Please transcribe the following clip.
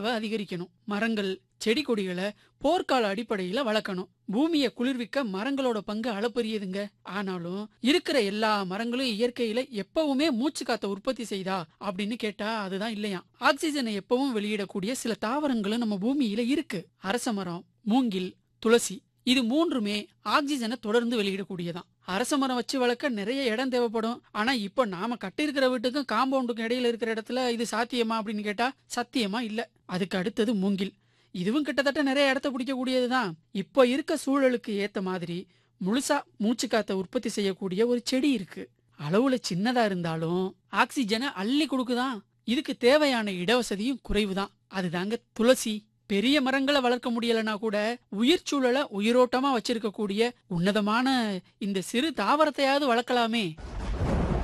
அளவை அதிகரிக்கணும் மரங்கள் செடி கொடிகளை போர்க்கால அடிப்படையில வளர்க்கணும் பூமியை குளிர்விக்க மரங்களோட பங்கு அளப்பரியதுங்க ஆனாலும் இருக்கிற எல்லா மரங்களும் இயற்கையில எப்பவுமே மூச்சு காத்த உற்பத்தி செய்தா அப்படின்னு கேட்டா அதுதான் இல்லையா ஆக்சிஜனை எப்பவும் வெளியிடக்கூடிய சில தாவரங்களும் நம்ம பூமியில இருக்கு அரச மரம் மூங்கில் துளசி இது மூன்றுமே ஆக்சிஜனை தொடர்ந்து வெளியிடக்கூடியதான் அரச மரம் வச்சு வளர்க்க நிறைய இடம் தேவைப்படும் ஆனா இப்போ நாம கட்டியிருக்கிற வீட்டுக்கும் காம்பவுண்டுக்கும் இடையில இருக்கிற இடத்துல இது சாத்தியமா அப்படின்னு கேட்டா சத்தியமா இல்ல அதுக்கு அடுத்தது மூங்கில் இதுவும் கிட்டத்தட்ட நிறைய இடத்த பிடிக்கக்கூடியதுதான் இப்போ இருக்க சூழலுக்கு ஏத்த மாதிரி முழுசா மூச்சு காத்த உற்பத்தி செய்யக்கூடிய ஒரு செடி இருக்கு அளவுல சின்னதா இருந்தாலும் ஆக்சிஜனை அள்ளி கொடுக்குதான் இதுக்கு தேவையான இடவசதியும் குறைவுதான் அதுதாங்க துளசி பெரிய மரங்களை வளர்க்க முடியலனா கூட உயிர் சூழலை உயிரோட்டமா வச்சிருக்கக்கூடிய உன்னதமான இந்த சிறு தாவரத்தையாவது வளர்க்கலாமே